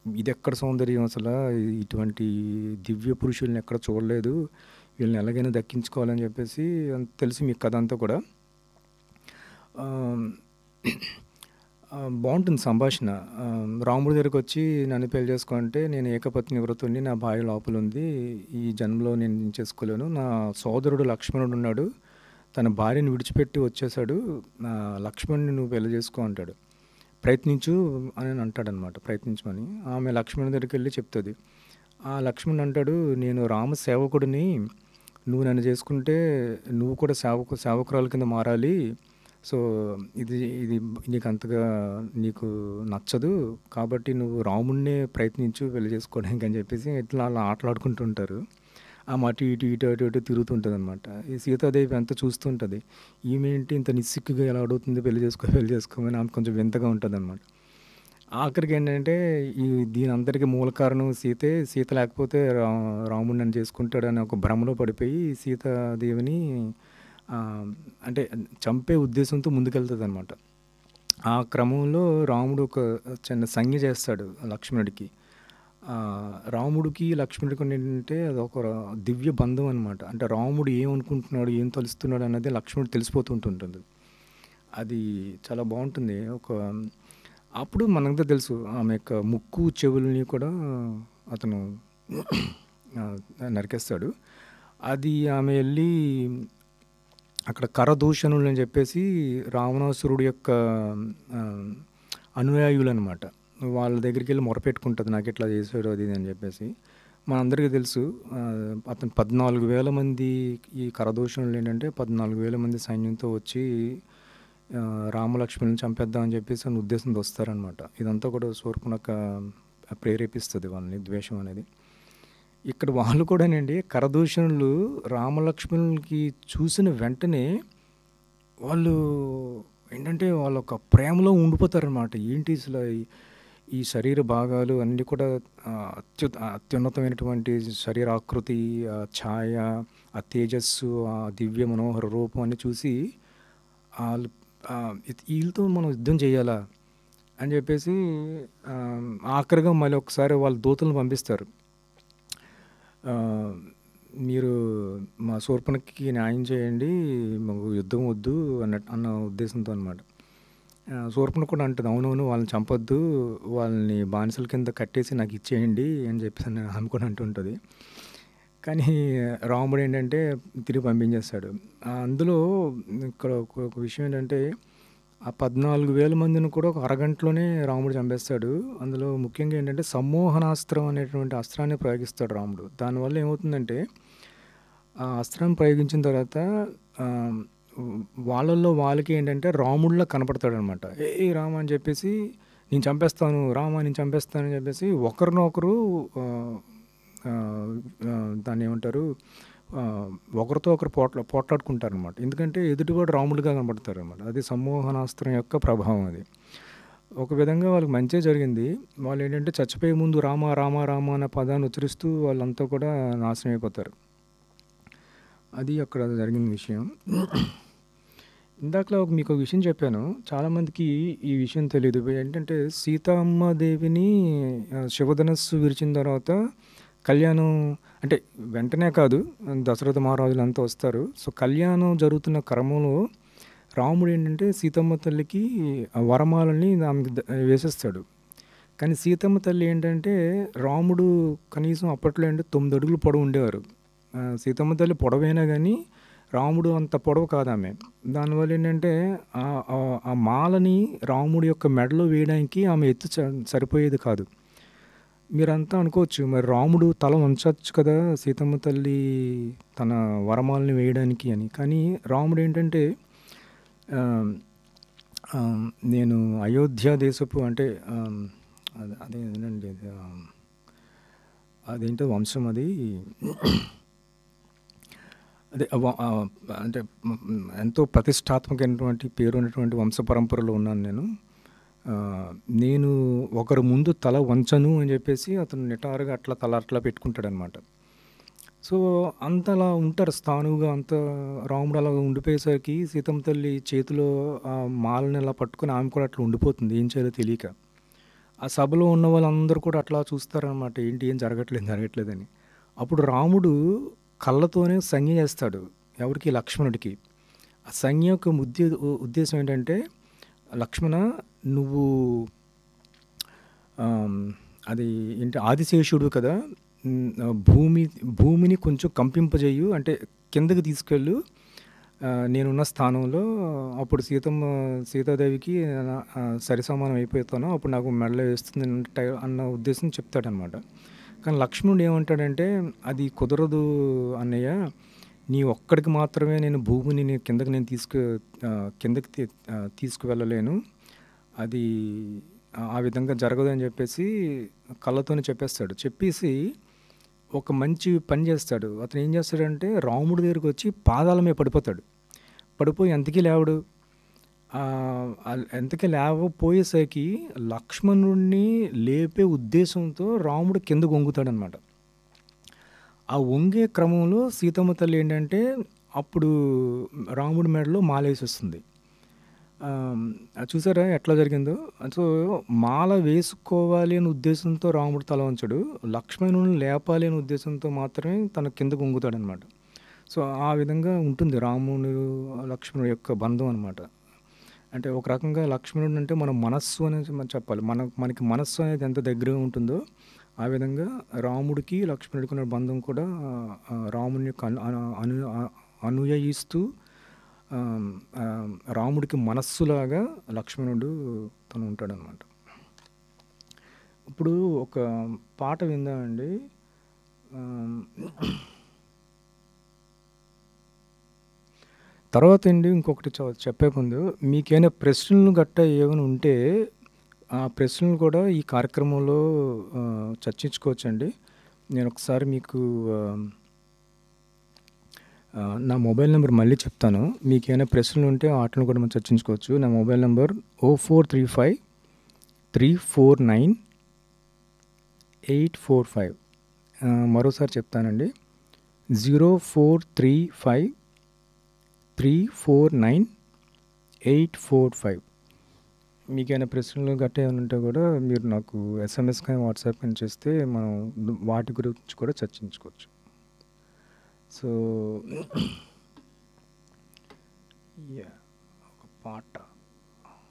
ఇదెక్కడ సౌందర్యం అసలా ఇటువంటి దివ్య పురుషుల్ని ఎక్కడ చూడలేదు వీళ్ళని ఎలాగైనా దక్కించుకోవాలని చెప్పేసి అంత తెలిసి మీకు కథ అంతా కూడా ఆ, ఆ, బాగుంటుంది సంభాషణ ఆ, రాముడి దగ్గరికి వచ్చి నన్ను పెళ్లి చేసుకోంటే నేను ఏకపత్ని వ్రతుని నా భార్య లోపల ఉంది ఈ జన్మలో నేను చేసుకోలేను నా సోదరుడు లక్ష్మణుడు ఉన్నాడు తన భార్యను విడిచిపెట్టి వచ్చేసాడు నా లక్ష్మణ్ని నువ్వు పెళ్లి చేసుకో అంటాడు ప్రయత్నించు అని అంటాడనమాట ప్రయత్నించమని ఆమె లక్ష్మణుడి దగ్గరికి వెళ్ళి చెప్తుంది ఆ లక్ష్మణుడు అంటాడు నేను రామ సేవకుడిని నువ్వు నన్ను చేసుకుంటే నువ్వు కూడా సేవకు సేవకురాల కింద మారాలి సో ఇది ఇది నీకు అంతగా నీకు నచ్చదు కాబట్టి నువ్వు రాముడినే ప్రయత్నించు పెళ్లి చేసుకోవడానికి అని చెప్పేసి ఇట్లా అలా ఆటలాడుకుంటుంటారు ఆ అటు ఇటు ఇటు అటు ఇటు తిరుగుతుంటుంది అనమాట ఈ సీతాదేవి అంతా చూస్తుంటుంది ఈమె ఏంటి ఇంత నిస్సిక్కుగా ఎలా అడుగుతుంది పెళ్లి చేసుకో పెళ్లి చేసుకోమని ఆమె కొంచెం వింతగా ఉంటుంది అనమాట ఆఖరికి ఏంటంటే ఈ దీని అందరికీ మూల కారణం సీతే సీత లేకపోతే రా రాముడు నన్ను చేసుకుంటాడని ఒక భ్రమలో పడిపోయి సీతాదేవిని ఆ, అంటే చంపే ఉద్దేశంతో ముందుకెళ్తుంది అనమాట ఆ క్రమంలో రాముడు ఒక చిన్న సంజ్ఞ చేస్తాడు లక్ష్మణుడికి ఆ, రాముడికి లక్ష్మణుడికి ఏంటంటే అది ఒక దివ్య బంధం అనమాట అంటే రాముడు ఏమనుకుంటున్నాడు ఏం తలుస్తున్నాడు అన్నది లక్ష్మణుడు తెలిసిపోతుంటుంటుంది అది చాలా బాగుంటుంది ఒక అప్పుడు మనకు తెలుసు ఆమె యొక్క ముక్కు చెవుల్ని కూడా అతను ఆ, నరికేస్తాడు అది ఆమె వెళ్ళి అక్కడ కరదూషణులు అని చెప్పేసి రావణాసురుడు యొక్క ఆ, అనుయాయులు అనమాట వాళ్ళ దగ్గరికి వెళ్ళి మొరపెట్టుకుంటుంది నాకు ఇట్లా చేసాడు అది ఇది అని చెప్పేసి మనందరికీ తెలుసు ఆ, అతను పద్నాలుగు వేల మంది ఈ కరదూషణులు ఏంటంటే పద్నాలుగు వేల మంది సైన్యంతో వచ్చి ఆ, రామలక్ష్మణుని చంపేద్దామని చెప్పేసి అని ఉద్దేశంతో వస్తారనమాట ఇదంతా కూడా శూర్పణక ప్రేరేపిస్తుంది వాళ్ళని ద్వేషం అనేది ఇక్కడ వాళ్ళు కూడానండి కరదూషణులు రామలక్ష్మణులకి చూసిన వెంటనే వాళ్ళు ఏంటంటే వాళ్ళ ఒక ప్రేమలో ఉండిపోతారనమాట ఏంటి అసలు ఈ- ఈ శరీర భాగాలు అన్నీ కూడా ఆ, అత్యు అత్యున్నతమైనటువంటి శరీరాకృతి ఆ ఛాయ ఆ తేజస్సు ఆ దివ్య మనోహర రూపం అన్ని చూసి వాళ్ళు ఆ, ఇత్- వీళ్ళతో మనం యుద్ధం చేయాలా అని చెప్పేసి ఆ, ఆఖరిగా మళ్ళీ ఒకసారి వాళ్ళ దూతలను పంపిస్తారు ఆ, మీరు మా శూర్పణకి న్యాయం చేయండి మాకు యుద్ధం వద్దు అన్న అన్న ఉద్దేశంతో అనమాట శూర్పణ కూడా అంటుంది అవునవును వాళ్ళని చంపొద్దు వాళ్ళని బానిసల కింద కట్టేసి నాకు ఇచ్చేయండి అని చెప్పేసి అని ఆమె కూడా అంటుంటుంది కానీ రాముడు ఏంటంటే తిరిగి పంపించేస్తాడు ఆ, అందులో ఇక్కడ ఒక ఒక విషయం ఏంటంటే ఆ పద్నాలుగు వేల మందిని కూడా ఒక అరగంటలోనే రాముడు చంపేస్తాడు అందులో ముఖ్యంగా ఏంటంటే సమ్మోహనాస్త్రం అనేటువంటి అస్త్రాన్ని ప్రయోగిస్తాడు రాముడు దానివల్ల ఏమవుతుందంటే ఆ అస్త్రం ప్రయోగించిన తర్వాత ఆ, వాళ్ళల్లో వాళ్ళకి ఏంటంటే రాముడిలా కనపడతాడు అనమాట ఏ రామ అని చెప్పేసి నేను చంపేస్తాను రామ నేను చంపేస్తాను అని చెప్పేసి ఒకరినొకరు ఆ, ఆ, ఆ, దాన్ని ఏమంటారు ఆ, ఒకరితో ఒకరు పోట్ల పోట్లాడుకుంటారు అనమాట ఎందుకంటే ఎదుటివాడు రాముడిగా కనబడతారు అనమాట అది సమ్మోహనాస్త్రం యొక్క ప్రభావం అది ఒక విధంగా వాళ్ళకి మంచి జరిగింది వాళ్ళు ఏంటంటే చచ్చిపోయే ముందు రామ రామ రామ అన్న పదాన్ని ఉచ్చరిస్తూ వాళ్ళంతా కూడా నాశనం అయిపోతారు అది అక్కడ జరిగిన విషయం ఇందాకలో ఒక మీకు ఒక విషయం చెప్పాను చాలామందికి ఈ విషయం తెలియదు ఏంటంటే సీతమ్మ దేవిని ఆ, శివధనస్సు విరిచిన తర్వాత కళ్యాణం అంటే వెంటనే కాదు దశరథ మహారాజులు అంతా వస్తారు సో కళ్యాణం జరుగుతున్న క్రమంలో రాముడు ఏంటంటే సీతమ్మ తల్లికి ఆ వరమాలని ఆమెకి ద- వేసేస్తాడు కానీ సీతమ్మ తల్లి ఏంటంటే రాముడు కనీసం అప్పట్లో అంటే తొమ్మిది అడుగులు పొడవు ఉండేవారు ఆ, సీతమ్మ తల్లి పొడవైనా కానీ రాముడు అంత పొడవు కాదు ఆమె దానివల్ల ఏంటంటే ఆ- ఆ- ఆ మాలని రాముడి యొక్క మెడలో వేయడానికి ఆమె ఎత్తు స- సరిపోయేది కాదు మీరంతా అనుకోవచ్చు మరి రాముడు తల వంచవచ్చు కదా సీతమ్మ తల్లి తన వరమాలని వేయడానికి అని కానీ రాముడు ఏంటంటే ఆ, ఆ, నేను అయోధ్య దేశపు అంటే ఆ, అదే అదేనండి అది, ఆ, అదేంటో వంశం అది అదే ఆ వ- ఆ, అంటే మ్, ఎంతో ప్రతిష్టాత్మకమైనటువంటి పేరు ఉన్నటువంటి వంశ పరంపరలో ఉన్నాను నేను ఆ, నేను ఒకరు ముందు తల వంచను అని చెప్పేసి అతను నిటారుగా అట్లా తల అట్లా పెట్టుకుంటాడనమాట సో అంతలా ఉంటారు స్థానువుగా అంత రాముడు అలా ఉండిపోయేసరికి సీతమ్మ తల్లి చేతిలో ఆ మాలని అలా పట్టుకొని ఆమె కూడా అట్లా ఉండిపోతుంది ఏం చేయాలో తెలియక ఆ సభలో ఉన్న వాళ్ళందరూ కూడా అట్లా చూస్తారనమాట ఏంటి ఏం జరగట్లేదు జరగట్లేదని అప్పుడు రాముడు కళ్ళతోనే సంజ్ఞ చేస్తాడు ఎవరికి లక్ష్మణుడికి ఆ సంజ్ఞ యొక్క ఉద్దే ఉద్దేశం ఏంటంటే లక్ష్మణ నువ్వు ఆమ్, అది ఏంటి ఆదిశేషుడు కదా ఉమ్, ఆ భూమి భూమిని కొంచెం కంపింపజేయు అంటే కిందకి తీసుకెళ్ళు ఆ, నేనున్న స్థానంలో అప్పుడు సీతమ్మ సీతాదేవికి నా- ఆ, సరిసమానం అయిపోతాను అప్పుడు నాకు మెడలో వేస్తుంది అన్న టై- అన్న ఉద్దేశం చెప్తాడనమాట కానీ లక్ష్మణుడు ఏమంటాడంటే అది కుదరదు అన్నయ్య నీ ఒక్కడికి మాత్రమే నేను భూమిని నీ కిందకి నేను తీసుకు ఆ, కిందకి తీ- ఆ, తీసుకువెళ్ళలేను అది ఆ- ఆ విధంగా జరగదు అని చెప్పేసి కళ్ళతోనే చెప్పేస్తాడు చెప్పేసి ఒక మంచి పని చేస్తాడు అతను ఏం చేస్తాడంటే రాముడి దగ్గరికి వచ్చి పాదాల మీద పడిపోతాడు పడిపోయి ఎంతకీ లేవడు ఆ, ఆ- ఎంతకీ లేవపోయేసరికి లక్ష్మణుడిని లేపే ఉద్దేశంతో రాముడు కింద వంగుతాడనమాట ఆ వంగే క్రమంలో సీతమ్మ తల్లి ఏంటంటే అప్పుడు రాముడి మెడలో మాలేసి వస్తుంది ఆమ్, అది చూసారా ఎట్లా జరిగిందో సో మాల వేసుకోవాలి అనే ఉద్దేశంతో రాముడు తల వంచడు లక్ష్మణుని లేపాలి అనే ఉద్దేశంతో మాత్రమే తన కిందకు వంగుతాడు అనమాట సో ఆ విధంగా ఉంటుంది రాముడు లక్ష్మణుడు యొక్క బంధం అనమాట అంటే ఒక రకంగా లక్ష్మణుడు అంటే మన మనస్సు అనేది మనం చెప్పాలి మన మనకి మనస్సు అనేది ఎంత దగ్గరగా ఉంటుందో ఆ విధంగా రాముడికి లక్ష్మణుడికి ఉన్న బంధం కూడా ఆ, రాముని యొక్క అను అను- అను అనుయాయిస్తూ ఆమ్, ఆమ్, రాముడికి మనస్సులాగా లక్ష్మణుడు తను ఉంటాడనమాట ఇప్పుడు ఒక పాట విందామండి ఆమ్, తర్వాత అండి ఇంకొకటి చె- చెప్పే ముందు మీకేమైనా ప్రశ్నలు గట్ట ఏమైనా ఉంటే ఆ ప్రశ్నలు కూడా ఈ కార్యక్రమంలో ఆ, చర్చించుకోవచ్చండి నేను ఒకసారి మీకు ఆ, ఆ, నా మొబైల్ నెంబర్ మళ్ళీ చెప్తాను మీకు ఏమైనా ప్రశ్నలు ఉంటే వాటిని కూడా మనం చర్చించుకోవచ్చు నా mobile number O four three five three four nine eight four five మరోసారి చెప్తానండి zero four three five three four nine eight four five మీకైనా ప్రశ్నలు గట్ట ఏమైనా ఉంటే కూడా మీరు నాకు ఎస్ఎంఎస్ కానీ వాట్సాప్ కానీ చేస్తే మనం వాటి గురించి కూడా చర్చించుకోవచ్చు సో యా ఒక పాట